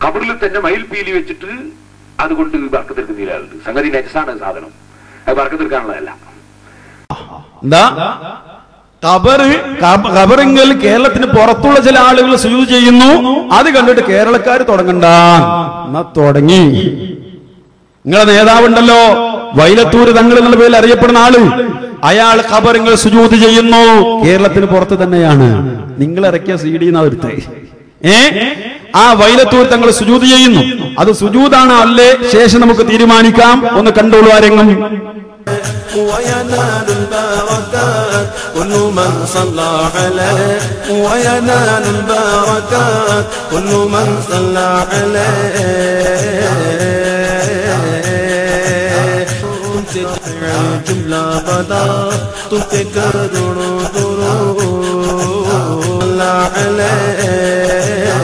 കബറിൽ തന്നെ മയിൽപീലി വെച്ചിട്ട് അതുകൊണ്ട് ബർക്കത്തെടുക്കുന്ന ആളുണ്ട് സംഗതി നജസാണ് സാധനം അത് ബർക്കത്തെടുക്കാനുള്ളതല്ല എന്താ ഖബറ് ഖബ- ഖബറിങ്കൽ കേരളത്തിന് പുറത്തുള്ള ചില ആളുകൾ സുജൂദ് ചെയ്യുന്നു അത് കണ്ടിട്ട് കേരളക്കാർ തുടങ്ങണ്ട എന്നാ തുടങ്ങി നിങ്ങളെ നേതാവുണ്ടല്ലോ വൈലത്തൂര് തങ്ങൾ എന്നുള്ള പേരിൽ അറിയപ്പെടുന്ന ആള് അയാൾ ഖബറിങ്ങൾ സുജൂദ് ചെയ്യുന്നു കേരളത്തിന് പുറത്ത് തന്നെയാണ് നിങ്ങൾ ഇറക്കിയ സി ഡി എടുത്തേ ഏ ആ വൈലത്തൂർ തങ്ങൾ സുജൂദ് ചെയ്യുന്നു അത് സുജൂദാണ് അല്ലേ ശേഷം നമുക്ക് തീരുമാനിക്കാം ഒന്ന് കണ്ടോളൂ ആരെങ്കിലും وينال البركات كل من صلى عليه وينال البركات كل من صلى عليه تنتج الجملة بدا تنتج درو درو صلى عليه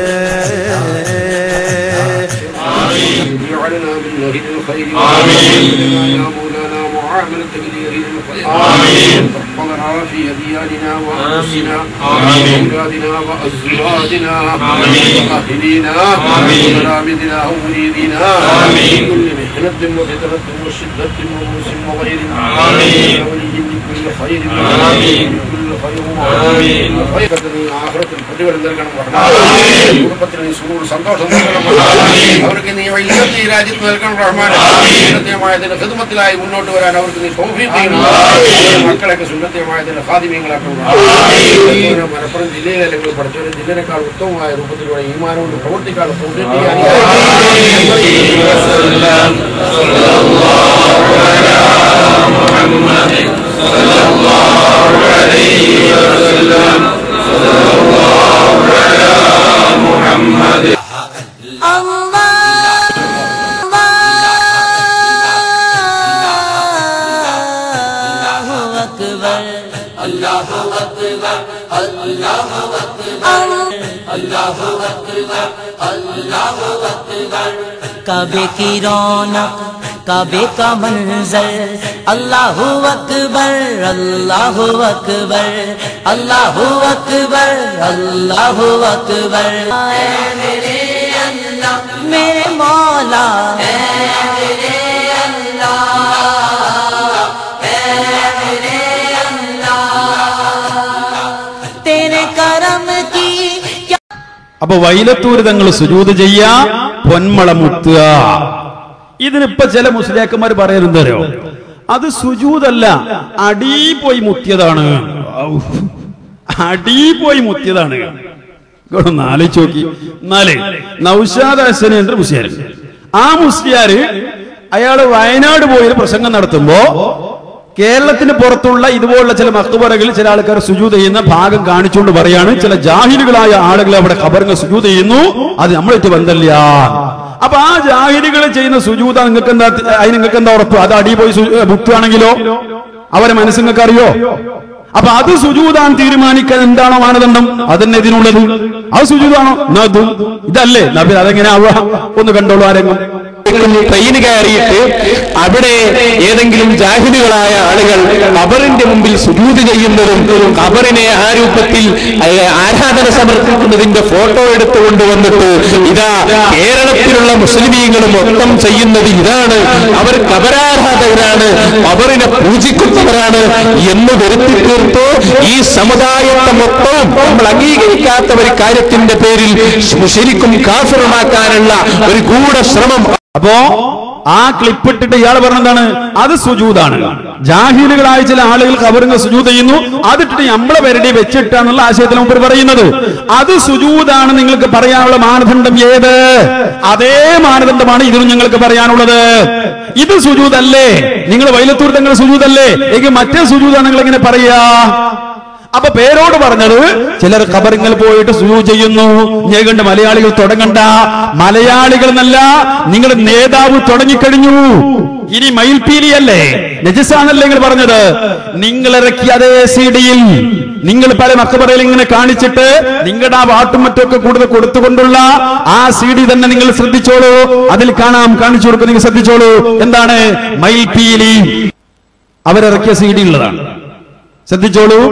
واجعلنا من أهل الخير آمين يا مولانا معاملة بالأهل الخير آمين ربنا في أدياننا وأنفسنا وأولادنا وأزواجنا وأهلينا وملامذنا ومريدنا من كل محنة وفتنة وشدة وموس وغير آمين ولي من كل خير آمين من كل خير آمين خير آخرة الفتوى لنا കുടുംബത്തിന് നീ സുഖവും സന്തോഷം നൽകണം അവർക്ക് നീ ഇല്ലത്ത് ഈ രാജ്യത്ത് നൽകണം റഹ്മാൻ സുന്നത്യമായതിന്റെ ഹിദ്മത്തിലായി മുന്നോട്ട് വരാൻ അവർക്ക് നീ തൗഫീഖ് ചെയ്യണം മക്കളൊക്കെ സുന്നത്യമായതിന്റെ ഖാദിമീങ്ങളാക്കണം ഓരോ മലപ്പുറം ജില്ലയിലെ അല്ലെങ്കിൽ പഠിച്ചവരും ജില്ലനേക്കാൾ ഉത്തമമായ രൂപത്തിലൂടെ ഈമാനോട് പ്രവർത്തിക്കാനുള്ള തൗഫീഖ് कबे की रौनक कबे का मंजर अल्लाह अकबर अल्लाह अकबर अल्लाह अकबर अल्लाह अकबर मेरे अल्लाह मेरे मौला मेरे तेरे करम की क्या അപ്പൊ വൈലത്തൂര് തങ്ങൾ സുജൂത് ചെയ്യാ പൊന്മള മുത്തുക ഇതിനിപ്പോ ചില മുസ്ലിയാക്കന്മാർ പറയുന്നതരോ അത് സുജൂതല്ല അടീ പോയി മുത്തിയതാണ് ഔ. അടീ പോയി മുത്തിയതാണ് ഇങ്ങോട്ടൊന്ന് ആലോചിച്ച് നോക്കി എന്നാലേ നൌഷാദ് ഹസൻ എன்ற മുസ്ലിയാർ ആ മുസ്ലിയാര് അയാള് വയനാട് പോയി ഒരു പ്രസംഗം നടത്തുമ്പോ കേരളത്തിന് പുറത്തുള്ള ഇതുപോലുള്ള ചില മക്ബറകളിൽ ചില ആൾക്കാർ സുജൂത് ചെയ്യുന്ന ഭാഗം കാണിച്ചുകൊണ്ട് പറയാണ് ചില ജാഹിലുകളായ ആളുകൾ അവിടെ ഖബറിന് സുജൂത് ചെയ്യുന്നു അത് നമ്മളേറ്റ് ബന്ധമില്ല അപ്പൊ ആ ജാഹിലുകൾ ചെയ്യുന്ന സുജൂത നിങ്ങൾക്ക് എന്താ അതിന് നിങ്ങൾക്ക് എന്താ ഉറപ്പ് അത് അടി പോയി സു- മുത്തുകയാണെങ്കിലോ അവരെ മനസ്സ് നിങ്ങൾക്ക് അറിയോ അപ്പൊ അത് സുജൂതാൻ തീരുമാനിക്കാൻ എന്താണോ മാനദണ്ഡം അതന്നെ ഇതിനുള്ളത് അത് സുജൂതാണോ എന്നാ ഇതും ഇതല്ലേ എന്നാ പിന്നെ അതെങ്ങനെ ആവുക ഒന്ന് കണ്ടോളൂ ആരെങ്കിലും ട്രെയിൻ കയറിയിട്ട് അവിടെ ഏതെങ്കിലും ജാഹിദുകളായ ആളുകൾ ഖബറിന്റെ മുമ്പിൽ സുജൂത് ചെയ്യുന്നതും ഖബറിനെ ആ രൂപത്തിൽ ഏഹ്, ആരാധന സമർപ്പിക്കുന്നതിന്റെ ഫോട്ടോ എടുത്തുകൊണ്ട് വന്നിട്ട് ഇതാ കേരളത്തിലുള്ള മുസ്ലിമീങ്ങൾ മൊത്തം ചെയ്യുന്നത് ഇതാണ് അവർ ഖബരാരാധകരാണ് ഖബറിനെ പൂജിക്കുന്നവരാണ് എന്ന് വരുത്തി തീർത്ത് ഈ സമുദായത്തെ മൊത്തം നമ്മൾ അംഗീകരിക്കാത്ത ഒരു കാര്യത്തിന്റെ പേരിൽ ശരിക്കും കാഫിറുമാക്കാനുള്ള ഒരു ഗൂഢശ്രമം അപ്പോ ആ ക്ലിപ്പ് ഇട്ടിട്ട് ഇയാൾ പറഞ്ഞെന്താണ് അത് സുജൂതാണ് ജാഹീലുകളായ ചില ആളുകൾ കബറിന് സുജൂത് ചെയ്യുന്നു അതിട്ടിട്ട് നമ്മളെ പേരുടെ വെച്ചിട്ടാന്നുള്ള ആശയത്തിൽ മുമ്പ് പറയുന്നത് അത് സുജൂതാണ് നിങ്ങൾക്ക് പറയാനുള്ള മാനദണ്ഡം ഏത് അതേ മാനദണ്ഡമാണ് ഇതിനും ഞങ്ങൾക്ക് പറയാനുള്ളത് ഇത് സുജൂതല്ലേ നിങ്ങൾ വൈലത്തൂർ തങ്ങൾ സുജൂതല്ലേ എങ്കിൽ മറ്റേ സുജൂതാണ് നിങ്ങൾ എങ്ങനെ പറയാ അപ്പൊ പേരോട് പറഞ്ഞത് ചിലർ ഖബറിങ്ങൾ പോയിട്ട് സുജൂ ചെയ്യുന്നു ഞാൻ കണ്ട് മലയാളികൾ തുടങ്ങണ്ട മലയാളികൾ എന്നല്ല നിങ്ങളുടെ നേതാവ് തുടങ്ങിക്കഴിഞ്ഞു ഇനി മയിൽപീലിയല്ലേ നജസാണല്ലേ നിങ്ങൾ പറഞ്ഞത് നിങ്ങൾ ഇറക്കിയ അതേ സി ഡിയിൽ നിങ്ങൾ പല മക്കബറയിൽ ഇങ്ങനെ കാണിച്ചിട്ട് നിങ്ങളുടെ ആ വാട്ടും മറ്റൊക്കെ കൂടുതൽ കൊടുത്തുകൊണ്ടുള്ള ആ സി ഡി തന്നെ നിങ്ങൾ ശ്രദ്ധിച്ചോളൂ അതിൽ കാണാം കാണിച്ചു കൊടുക്കും നിങ്ങൾ ശ്രദ്ധിച്ചോളൂ എന്താണ് മയിൽപീലി അവരിറക്കിയ സി ഡി ഉള്ളതാണ് ശ്രദ്ധിച്ചോളൂ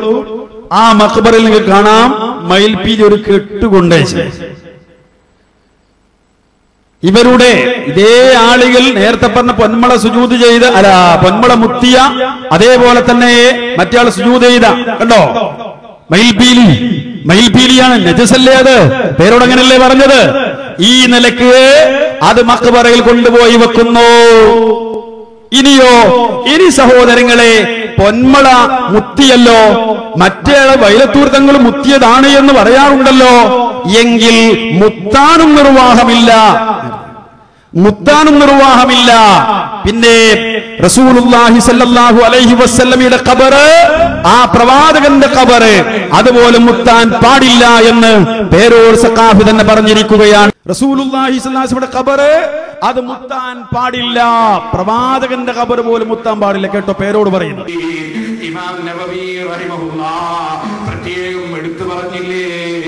ആ മക്ബറിൽ നിങ്ങൾക്ക് കാണാം മയിൽപീലി ഒരു കെട്ടുകൊണ്ടേച്ച് ഇവരുടെ ഇതേ ആളുകൾ നേരത്തെ പറഞ്ഞ പൊന്മള സുജൂത് ചെയ്ത് അല്ല പൊന്മള മുത്തിയ അതേപോലെ തന്നെ മറ്റേ ആൾ സുജൂത് ചെയ്ത കണ്ടോ മയിൽപീലി മയിൽപീലിയാണ് നജസല്ലേ അത് പേരോട് അങ്ങനല്ലേ പറഞ്ഞത് ഈ നിലക്ക് അത് മക്ബറയിൽ കൊണ്ടുപോയി വെക്കുന്നു ഇനിയോ ഇനി സഹോദരങ്ങളെ പൊന്മള മുത്തിയല്ലോ മറ്റേ വൈലത്തൂർ തങ്ങൾ മുത്തിയതാണ് എന്ന് പറയാറുണ്ടല്ലോ എങ്കിൽ മുത്താനും നിർവാഹമില്ല മുത്താനും നിർവാഹമില്ല പിന്നെ റസൂലുള്ളാഹി സല്ലല്ലാഹു അലൈഹി വസല്ലമയുടെ ഖബറ് ആ പ്രവാചകന്റെ ഖബറ് അതുപോലെ മുത്താൻ പാടില്ല എന്ന് പേരൂർ സക്കാഫി തന്നെ പറഞ്ഞിരിക്കുകയാണ് റസൂലുള്ളാഹി സ്വല്ലല്ലാഹു അലൈഹി വസല്ലമയുടെ ഖബറ് അത് മുത്താൻ പാടില്ല പ്രവാചകന്റെ ഖബർ പോലും മുത്താൻ പാടില്ല കേട്ടോ പേരോട് പറയുന്നു ഇമാം നബവി റഹിമഹുല്ലാ പ്രത്യേകം എടുത്തു പറഞ്ഞില്ലേ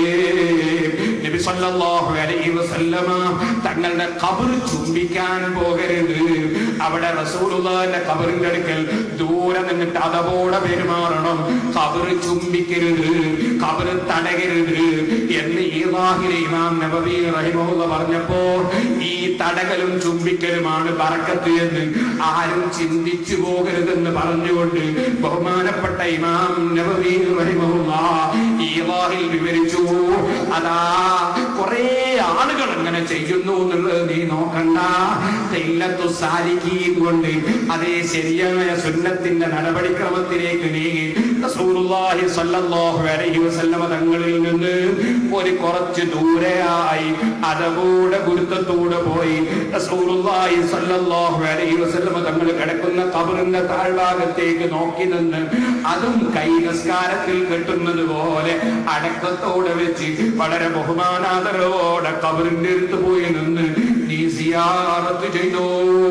നബി സല്ലല്ലാഹു അലൈഹി വസല്ലമ തങ്ങളുടെ ഖബർ ചുംബിക്കാൻ പോകരുത് അവിടെ റസൂലുള്ളാഹിന്റെ ഖബറിന്റെ അടുക്കൽ ദൂരെ നിന്നിട്ട് അതപോടെ പെരുമാറണം ഖബർ ചുംബിക്കരുത് ഖബർ തടകരുത് എന്ന് ഈ വാഹിലെ ഇമാം നബവി റഹിമഹുല്ല പറഞ്ഞപ്പോ ഈ തടകലും ചുംബിക്കലുമാണ് ബറക്കത്ത് എന്ന് ആരും ചിന്തിച്ചു പോകരുതെന്ന് പറഞ്ഞുകൊണ്ട് ബഹുമാനപ്പെട്ട ഇമാം നബവി റഹിമഹുല്ല ഈ വാഹിൽ വിവരിച്ചു അതാ കുറെ ആളുകൾ അങ്ങനെ ചെയ്യുന്നു എന്നുള്ളത് നീ നോക്കണ്ട തെല്ലത്തു സാലിക്കീൻ കൊണ്ട് അതേ ശരിയായ സുന്നത്തിന്റെ നടപടിക്രമത്തിലേക്ക് നീങ്ങി റസൂലുള്ളാഹി സ്വല്ലല്ലാഹു അലൈഹി വസല്ലമ തങ്ങളിൽ നിന്ന് ഒരു കുറച്ച് ദൂരെയായി അതകൂടെ ഗുരുത്വത്തൂടെ പോയി റസൂലുള്ളാഹി സ്വല്ലല്ലാഹു അലൈഹി വസല്ലമ തങ്ങൾ കിടക്കുന്ന കബറിന്റെ താഴ്ഭാഗത്തേക്ക് നോക്കി നിന്ന് അതും കൈ നിസ്കാരത്തിൽ കെട്ടുന്നത് പോലെ അടക്കത്തോടെ വെച്ച് വളരെ ബഹുമാനാദരവോടെ കബറിന്റെ അടുത്ത് പോയി നിന്ന് നീ സിയാറത്ത് ചെയ്തോ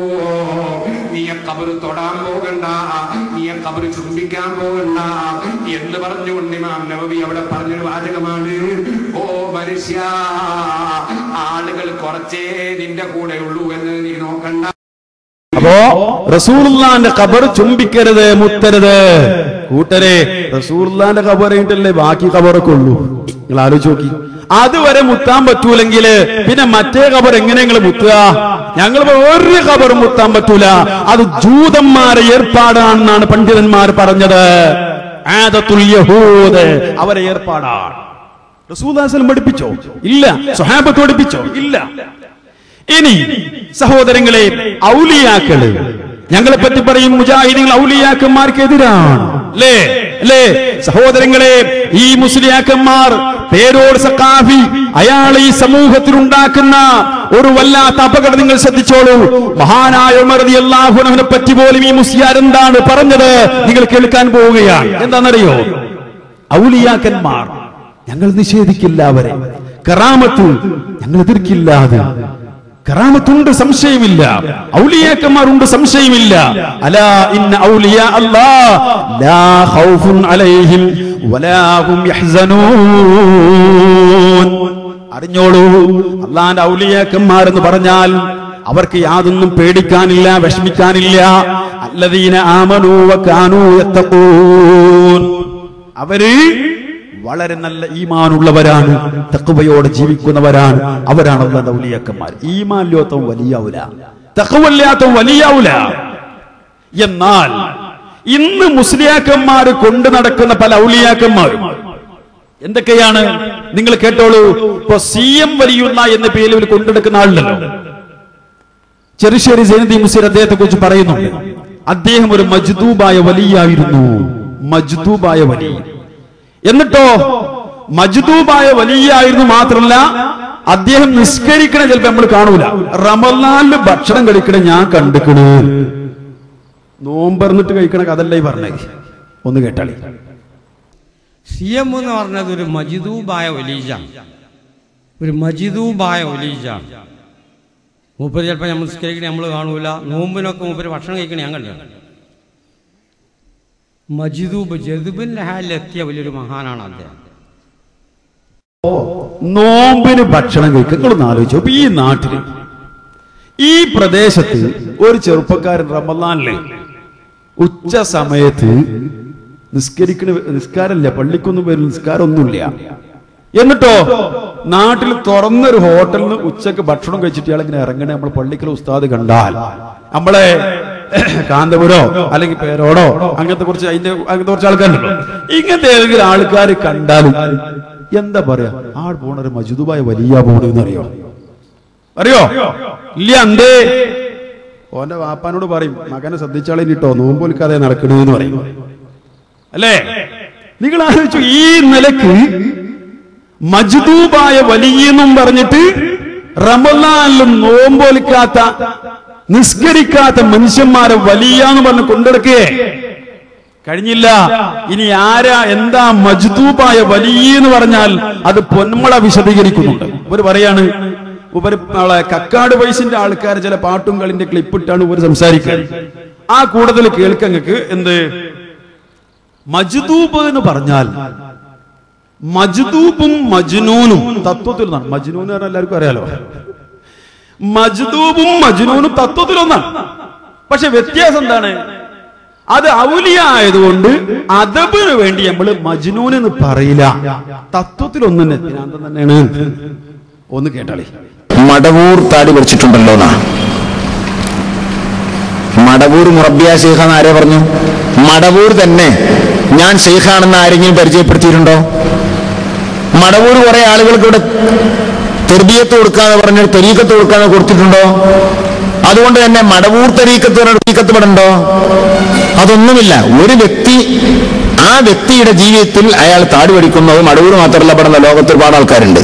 നീ ആ കബറ് തൊടാൻ പോകണ്ട നീ ആ കബറ് ചുംബിക്കാൻ പോകണ്ട എന്ന് പറഞ്ഞുകൊണ്ട് ഇമാം നബവി അവിടെ പറഞ്ഞൊരു വാചകമാണ് ഓ മനുഷ്യ ആളുകൾ കുറച്ചേ നിന്റെ കൂടെ ഉള്ളൂ എന്ന് നീ നോക്കണ്ട അപ്പോ റസൂലുള്ളാന്റെ ഖബർ ചുംബിക്കരുത് മുത്തരുത് കൂട്ടരെ റസൂലുള്ളാന്റെ ഖബർ കഴിഞ്ഞിട്ടല്ലേ ബാക്കി ഖബറൊക്കെ ഉള്ളൂ നിങ്ങൾ ആലോചിച്ച് നോക്കി അതുവരെ മുത്താൻ പറ്റൂലെങ്കിൽ പിന്നെ മറ്റേ ഖബർ എങ്ങനെ നിങ്ങൾ മുത്തുക ഞങ്ങൾ ഒരു ഖബറും മുത്താൻ പറ്റൂല അത് ജൂതന്മാരെ ഏർപ്പാടാണെന്നാണ് പണ്ഡിതന്മാർ പറഞ്ഞത് ആദത്തുൽ യഹൂദ് അവരെ ഏർപ്പാടാണ് റസൂൽ പഠിപ്പിച്ചോ ഇല്ല സ്വഹാബത്ത് പഠിപ്പിച്ചോ ഇല്ല ഇനി സഹോദരങ്ങളെ ഔലിയാക്കള് ഞങ്ങളെ പറ്റി പറയും മുജാഹിദീങ്ങൾ ഔലിയാക്കന്മാർക്ക് എതിരാണ് അല്ലേ അല്ലേ സഹോദരങ്ങളെ ഈ മുസ്ലിയാക്കന്മാർ പേരോട് സക്കാഫി അയാൾ ഈ സമൂഹത്തിൽ ഉണ്ടാക്കുന്ന ഒരു വല്ലാത്ത അപകടം നിങ്ങൾ ശ്രദ്ധിച്ചോളൂ മഹാനായ ഉമർ അള്ളാഹുനവനെ പറ്റി പോലും ഈ മുസ്ലിയാർ എന്താണ് പറഞ്ഞത് നിങ്ങൾ കേൾക്കാൻ പോവുകയാണ് എന്താണെന്നറിയോ ഔലിയാക്കന്മാർ ഞങ്ങൾ നിഷേധിക്കില്ല അവരെ കറാമത്ത് ഞങ്ങൾ എതിർക്കില്ല അത് കറാമത്തുണ്ട് സംശയമില്ല ഔലിയാക്കന്മാരുണ്ട് സംശയമില്ല അലാ ഇന്ന ഔലിയ അല്ലാ ലാ ഖൗഫുൻ അലൈഹിം വലാ ഹും യഹ്സനൂൻ അറിഞ്ഞോളൂ അള്ളാന്റെ ഔലിയാക്കന്മാർ എന്ന് പറഞ്ഞാൽ അവർക്ക് യാതൊന്നും പേടിക്കാനില്ല വിഷമിക്കാനില്ല അല്ലദീന ആമനൂ വകാനൂ യത്തഖൂൻ അവര് വളരെ നല്ല ഈമാനുള്ളവരാണ് തക്കുവയോടെ ജീവിക്കുന്നവരാണ് അവരാണ് അള്ളാന്റെ ഔലിയാക്കന്മാർ ഈമാൻ ലോത്തവും വലിയാവൂല തക്കവല്ലാത്തവും വലിയാവൂല എന്നാൽ ഇന്ന് മുസ്ലിയാക്കന്മാർ കൊണ്ടു നടക്കുന്ന പല ഔലിയാക്കന്മാരും എന്തൊക്കെയാണ് നിങ്ങൾ കേട്ടോളൂ ഇപ്പൊ സി എം വലിയുന്ന എന്ന പേരിൽ കൊണ്ടെടുക്കുന്ന ആളുണ്ടല്ലോ ചെറുശ്ശേരി സൈനദി മുസീർ അദ്ദേഹത്തെ കുറിച്ച് പറയുന്നുണ്ട് അദ്ദേഹം ഒരു മജ്ദൂബായ വലിയായിരുന്നു മജ്ദൂബായ വലിയ എന്നിട്ടോ മജ്ദൂബായ വലിയായിരുന്നു മാത്രമല്ല അദ്ദേഹം നിസ്കരിക്കണ ചിലപ്പോ നമ്മൾ കാണൂല റമലാലില് ഭക്ഷണം കഴിക്കണ ഞാൻ കണ്ടിക്കണ് നോമ്പറന്നിട്ട് കഴിക്കണ കഥല്ലേ ഈ പറഞ്ഞേ ഒന്ന് കേട്ടാളി സി എം എന്ന് പറഞ്ഞത് ഒരു മജിദൂബായ ഒലീജാണ് ഒരു മജിദൂബായ ഒലീജാണ് മൂപ്പര് ചിലപ്പോൾ നമ്മൾ നിസ്കരിക്കണേ നമ്മൾ കാണൂല നോമ്പിനൊക്കെ മൂപ്പര് ഭക്ഷണം കഴിക്കണേ ഞാൻ കണ്ടു മജിദൂബ് ജദുബിന്റെ ഹാലിലെത്തിയ വലിയൊരു മഹാനാണ് അദ്ദേഹം നോമ്പിന് ഭക്ഷണം കഴിക്കുക നിങ്ങളൊന്ന് ആലോചിച്ചു അപ്പൊ ഈ നാട്ടില് ഈ പ്രദേശത്ത് ഒരു ചെറുപ്പക്കാരൻ റമലാനില് ഉച്ച സമയത്ത് നിസ്കരിക്കണ നിസ്കാരമില്ല പള്ളിക്കൊന്നും വരും നിസ്കാരം ഒന്നുമില്ല എന്നിട്ടോ നാട്ടിൽ തുറന്നൊരു ഹോട്ടലിൽ നിന്ന് ഉച്ചക്ക് ഭക്ഷണം കഴിച്ചിട്ട് ഇയാൾ ഇങ്ങനെ ഇറങ്ങണേ നമ്മൾ പള്ളിക്കൽ ഉസ്താദ് കണ്ടാൽ നമ്മളെ കാന്തപുരോ അല്ലെങ്കിൽ പേരോടോ അങ്ങനത്തെ കുറച്ച് അതിന്റെ അങ്ങനത്തെ കുറച്ച് ആൾക്കാരുണ്ടല്ലോ ഇങ്ങനത്തെ ഏതെങ്കിലും ആൾക്കാർ കണ്ടാലും എന്താ പറയാ ആൾ പോണ ഒരു മജുദുബായ വലിയ പോണെന്ന് അറിയോ അറിയോ ഇല്ല എന്തേ ഓന്റെ വാപ്പാനോട് പറയും മകനെ ശ്രദ്ധിച്ചാളെ കേട്ടോ നോമ്പോൽക്കാതെ നടക്കണെന്ന് പറയും അല്ലേ നിങ്ങൾ ആലോചിച്ചു ഈ നിലക്ക് മജ്ദൂബായ വലിയെന്നും പറഞ്ഞിട്ട് റമലാനിലും നോമ്പോലിക്കാത്ത നിസ്കരിക്കാത്ത മനുഷ്യന്മാരെ വലിയ എന്ന് പറഞ്ഞ് കൊണ്ടെടുക്കേ കഴിഞ്ഞില്ല ഇനി ആരാ എന്താ മജ്ദൂബായ വലിയ എന്ന് പറഞ്ഞാൽ അത് പൊന്മള വിശദീകരിക്കുന്നുണ്ട് ഒരു പറയാണ് ഉപരി നാളെ കക്കാട് വയസ്സിന്റെ ആൾക്കാർ ചില പാട്ടും കളിന്റെ ക്ലിപ്പിട്ടാണ് ഇവർ സംസാരിക്കുന്നത് ആ കൂടുതൽ കേൾക്കങ്ങൾക്ക് എന്ത് മജ്ദൂബ് എന്ന് പറഞ്ഞാൽ മജ്ദൂബും മജ്നൂനും തത്വത്തിൽ ഒന്നാണ് മജ്നൂൻ എന്ന് പറഞ്ഞാൽ എല്ലാവർക്കും അറിയാലോ മജ്ദൂബും മജ്നൂനും തത്വത്തിൽ ഒന്നാണ് പക്ഷെ വ്യത്യാസം എന്താണ് അത് ഔലിയ ആയതുകൊണ്ട് അദബിന് വേണ്ടി നമ്മൾ മജ്നൂൻ എന്ന് പറയില്ല തത്വത്തിൽ ഒന്നും തന്നെ ഭ്രാന്തൻ തന്നെയാണ് ഒന്ന് കേട്ടാളി മടവൂർ താടി പഠിച്ചിട്ടുണ്ടല്ലോ എന്നാ മടവൂർ മുറബിയ ഷെയ്ഖ് എന്ന് ആരെ പറഞ്ഞു മടവൂർ തന്നെ ഞാൻ ഷെയ്ഖാണെന്ന് ആരെങ്കിലും പരിചയപ്പെടുത്തിയിട്ടുണ്ടോ മടവൂർ കുറെ ആളുകൾക്ക് ഇവിടെ തെർബിയത്ത് കൊടുക്കാന്ന് പറഞ്ഞ് തെരീക്കത്ത് കൊടുക്കാന്ന് കൊടുത്തിട്ടുണ്ടോ അതുകൊണ്ട് തന്നെ മടവൂർ തെരീക്കത്ത് തെരീക്കത്ത് പെടണ്ടോ അതൊന്നുമില്ല ഒരു വ്യക്തി ആ വ്യക്തിയുടെ ജീവിതത്തിൽ അയാൾ താടി പഠിക്കുന്നത് മടവൂർ മാത്രമല്ല പെടുന്ന ലോകത്ത് ഒരുപാട് ആൾക്കാരുണ്ട്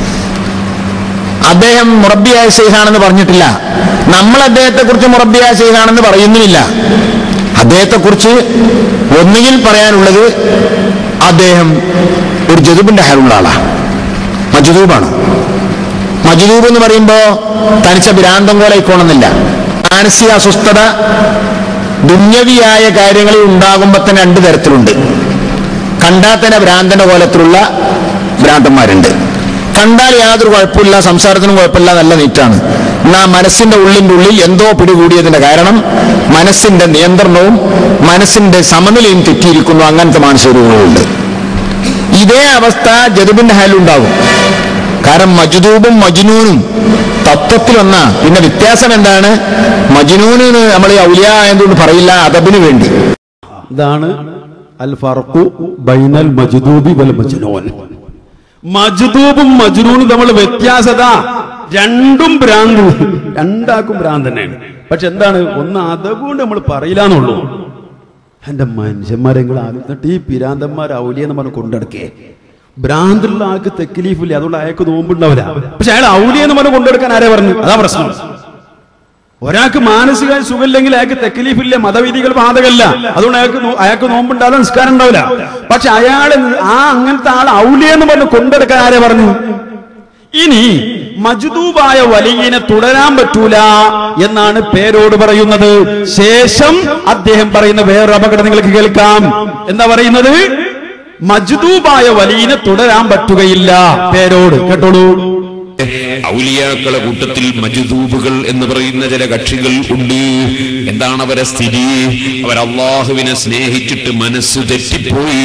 അദ്ദേഹം മുറബിയായ ഷെയ്ഖാണെന്ന് പറഞ്ഞിട്ടില്ല നമ്മൾ അദ്ദേഹത്തെ കുറിച്ച് മുറബിയായ ഷെയ്ഖാണെന്ന് പറയുന്നുമില്ല അദ്ദേഹത്തെ കുറിച്ച് ഒന്നുകിൽ പറയാനുള്ളത് അദ്ദേഹം ഒരു ജതുബിന്റെ ഹാലുള്ള ആളാണ് മജുദൂബാണ് മജുദൂബ് എന്ന് പറയുമ്പോ തനിച്ച ഭ്രാന്തം പോലെ ഇക്കോണമെന്നില്ല മാനസിക അസ്വസ്ഥത ദുന്യവിയായ കാര്യങ്ങളിൽ ഉണ്ടാകുമ്പോ തന്നെ രണ്ട് തരത്തിലുണ്ട് കണ്ടാൽ തന്നെ ഭ്രാന്തന്റെ കോലത്തിലുള്ള ഭ്രാന്തന്മാരുണ്ട് കണ്ടാൽ യാതൊരു കുഴപ്പമില്ല സംസാരത്തിനും കുഴപ്പമില്ല നല്ല നീറ്റാണ് എന്നാ മനസ്സിന്റെ ഉള്ളിന്റെ ഉള്ളിൽ എന്തോ പിടികൂടിയതിന്റെ കാരണം മനസ്സിന്റെ നിയന്ത്രണവും മനസ്സിന്റെ സമനിലയും തെറ്റിയിരിക്കുന്നു അങ്ങനത്തെ മാനസിക രോഗങ്ങളുണ്ട് ഇതേ അവസ്ഥ ജതുബിന്റെ ഹാലുണ്ടാകും കാരണം മജ്ദൂബും മജ്നൂനും തത്വത്തിലൊന്നാ പിന്നെ വ്യത്യാസം എന്താണ് മജ്നൂന് നമ്മൾ ഔലിയ ആയതുകൊണ്ട് പറയില്ല അദബിന് വേണ്ടി ഇതാണ് അൽ ഫർഖു ബൈനൽ മജ്ദൂബി വൽ മജ്നൂൻ മജ്ദൂബും മജ്നൂനും തമ്മിൽ വ്യത്യാസത രണ്ടും ഭ്രാന്ത് രണ്ടാക്കും ഭ്രാന്ത് തന്നെയാണ് പക്ഷെ എന്താണ് ഒന്ന് അതുകൊണ്ട് നമ്മൾ പറയില്ല എന്നുള്ളൂ എന്റെ മനുഷ്യന്മാരെ നിങ്ങൾ ആലോചിച്ചിട്ട് ഈ പിരാന്തന്മാർ ഔലിയെന്ന് പറഞ്ഞ് കൊണ്ടെടുക്കേ ഭ്രാന്തുള്ള ആൾക്ക് തെക്കിലീഫില്ല അതുകൊണ്ട് അയാൾക്ക് നോമ്പുണ്ടാവില്ല പക്ഷെ അയാൾ ഔലിയെന്ന് പറഞ്ഞ് കൊണ്ടെടുക്കാൻ ആരെ പറഞ്ഞു അതാ പ്രശ്നം ഒരാൾക്ക് മാനസിക സുഖമില്ലെങ്കിൽ അയാൾക്ക് തെക്കലീഫില്ല മതവിധികൾ ബാധകല്ല അതുകൊണ്ട് അയാൾക്ക് നോ- അയാൾക്ക് നോമ്പുണ്ടാവില്ല നിസ്കാരം ഉണ്ടാവില്ല പക്ഷെ അയാൾ ആ അങ്ങനത്തെ ആൾ ഔലിയെന്ന് പറഞ്ഞ് കൊണ്ടെടുക്കാൻ ആരെ പറഞ്ഞു ഇനി മജ്ദൂബായ വലിയനെ തുടരാൻ പറ്റൂല എന്നാണ് പേരോട് പറയുന്നത് ശേഷം അദ്ദേഹം പറയുന്ന വേറൊരു അപകടം നിങ്ങൾക്ക് കേൾക്കാം എന്താ പറയുന്നത് മജ്ദൂബായ വലിയനെ തുടരാൻ പറ്റുകയില്ല പേരോട് കേട്ടോളൂ ഔലിയാക്കളെ കൂട്ടത്തിൽ മജുദൂബുകൾ എന്ന് പറയുന്ന ചില കക്ഷികൾ ഉണ്ട് എന്താണ് അവരെ സ്ഥിതി അവർ അള്ളാഹുവിനെ സ്നേഹിച്ചിട്ട് മനസ്സ് തെറ്റിപ്പോയി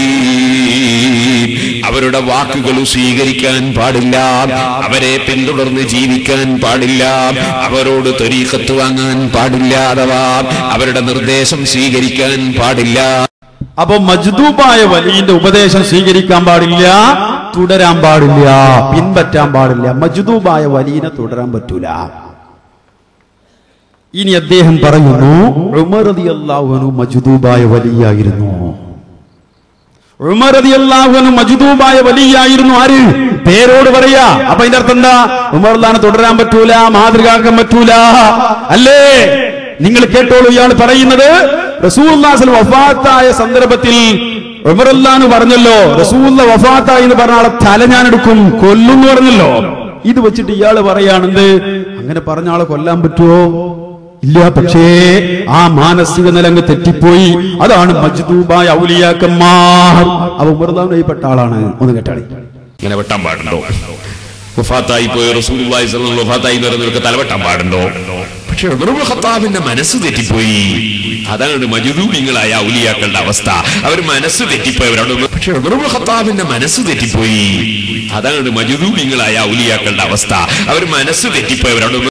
അവരുടെ വാക്കുകൾ സ്വീകരിക്കാൻ പാടില്ല അവരെ പിന്തുടർന്ന് ജീവിക്കാൻ പാടില്ല അവരോട് തൊരീക്കത്ത് വാങ്ങാൻ പാടില്ല അഥവാ അവരുടെ നിർദ്ദേശം സ്വീകരിക്കാൻ പാടില്ല അപ്പൊ മജ്ദൂബായ വലിയന്റെ ഉപദേശം സ്വീകരിക്കാൻ പാടില്ല തുടരാൻ പാടില്ല പിൻപറ്റാൻ പാടില്ല മജ്ദൂബായ വലിയനെ തുടരാൻ പറ്റൂല ഇനി അദ്ദേഹം പറയുന്നു ഉമർ റളിയല്ലാഹു മജ്ദൂബായ വലിയായിരുന്നു ഉമർ റളിയല്ലാഹു മജ്ദൂബായ വലിയായിരുന്നു ആര് പേരോട് പറയാ അപ്പൊ അതിന്റെ അർത്ഥം എന്താ ഉമർലാനെ തുടരാൻ പറ്റൂല മാതൃകാക്കാൻ പറ്റൂല അല്ലേ നിങ്ങൾ കേട്ടോളൂ ഇയാൾ പറയുന്നത് റസൂൽ വഫാത്തായ സന്ദർഭത്തിൽ ഉമറല്ലാന്ന് പറഞ്ഞല്ലോ റസൂല്ല വഫാത്തായി എന്ന് പറഞ്ഞ ആളെ തല ഞാൻ എടുക്കും കൊല്ലും എന്ന് പറഞ്ഞല്ലോ ഇത് വെച്ചിട്ട് ഇയാള് പറയാണെന്ത് അങ്ങനെ പറഞ്ഞ ആളെ കൊല്ലാൻ പറ്റുമോ ഇല്ല പക്ഷേ ആ മാനസിക നിലങ്ങ് തെറ്റിപ്പോയി അതാണ് മജ്ദൂബായ ഔലിയാക്കന്മാർ അവ ഉമർദാനായി പെട്ട ആളാണ് ഒന്ന് കേട്ടാളി ഇങ്ങനെ വെട്ടാൻ പാടുണ്ടോ വഫാത്തായി പോയ റസൂലുള്ളാഹി സ്വല്ലല്ലാഹു വഫാത്തായി എന്ന് പറയുന്നവർക്ക് തലവെട്ടാൻ പാടുണ്ടോ പക്ഷെ പക്ഷെ ഉമറുൽ ഖത്താബിന്റെ മനസ്സ് തെറ്റിപ്പോയി അതാണ് മജുദൂബിങ്ങളായ ഔലിയാക്കളുടെ അവസ്ഥ അവർ മനസ്സ് തെറ്റിപ്പോയവരാണ് പക്ഷെ ഉമറുൽ ഖത്താബിന്റെ മനസ്സ് തെറ്റിപ്പോയി അതാണ് മജുദൂബിങ്ങളായ ഔലിയാക്കളുടെ അവസ്ഥ അവർ മനസ്സ് തെറ്റിപ്പോയവരാണ്